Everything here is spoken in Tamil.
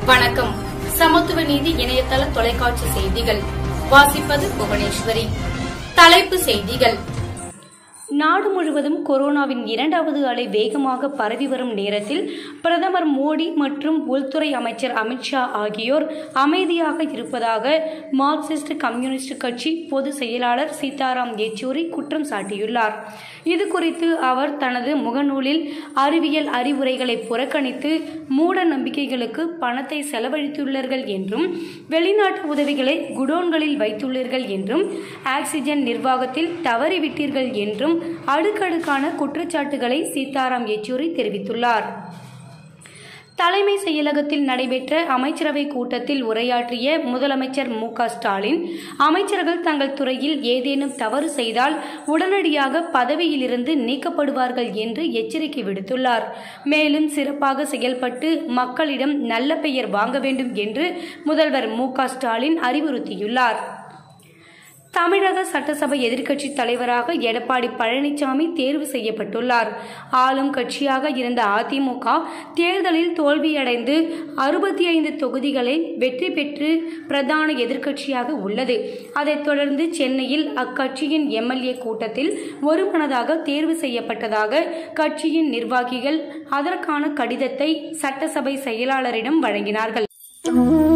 வணக்கம் சமத்துவ நீதி இணையதள தொலைக்காட்சி செய்திகள் வாசிப்பது புவனேஸ்வரி தலைப்பு செய்திகள் நாடு முழுவதும் கொரோனாவின் இரண்டாவது அலை வேகமாக பரவி வரும் நேரத்தில் பிரதமர் மோடி மற்றும் உள்துறை அமைச்சர் அமித்ஷா ஆகியோர் அமைதியாக இருப்பதாக மார்க்சிஸ்ட் கம்யூனிஸ்ட் கட்சி பொதுச் செயலாளர் சீதாராம் யெச்சூரி குற்றம் சாட்டியுள்ளார் இது குறித்து அவர் தனது முகநூலில் அறிவியல் அறிவுரைகளை புறக்கணித்து மூட நம்பிக்கைகளுக்கு பணத்தை செலவழித்துள்ளீர்கள் என்றும் வெளிநாட்டு உதவிகளை குடோன்களில் வைத்துள்ளீர்கள் என்றும் ஆக்சிஜன் நிர்வாகத்தில் தவறிவிட்டீர்கள் என்றும் அடுக்கடுக்கான குற்றச்சாட்டுகளை சீதாராம் யெச்சூரி தெரிவித்துள்ளார் தலைமை செயலகத்தில் நடைபெற்ற அமைச்சரவை கூட்டத்தில் உரையாற்றிய முதலமைச்சர் மு க ஸ்டாலின் அமைச்சர்கள் தங்கள் துறையில் ஏதேனும் தவறு செய்தால் உடனடியாக பதவியிலிருந்து நீக்கப்படுவார்கள் என்று எச்சரிக்கை விடுத்துள்ளார் மேலும் சிறப்பாக செயல்பட்டு மக்களிடம் நல்ல பெயர் வாங்க வேண்டும் என்று முதல்வர் மு க ஸ்டாலின் அறிவுறுத்தியுள்ளார் தமிழக சட்டசபை எதிர்க்கட்சி தலைவராக எடப்பாடி பழனிசாமி தேர்வு செய்யப்பட்டுள்ளார் ஆளும் கட்சியாக இருந்த அதிமுக தேர்தலில் தோல்வியடைந்து அறுபத்தி ஐந்து தொகுதிகளில் வெற்றி பெற்று பிரதான எதிர்க்கட்சியாக உள்ளது அதைத் தொடர்ந்து சென்னையில் அக்கட்சியின் எம்எல்ஏ கூட்டத்தில் ஒருமனதாக தேர்வு செய்யப்பட்டதாக கட்சியின் நிர்வாகிகள் அதற்கான கடிதத்தை சட்டசபை செயலாளரிடம் வழங்கினார்கள்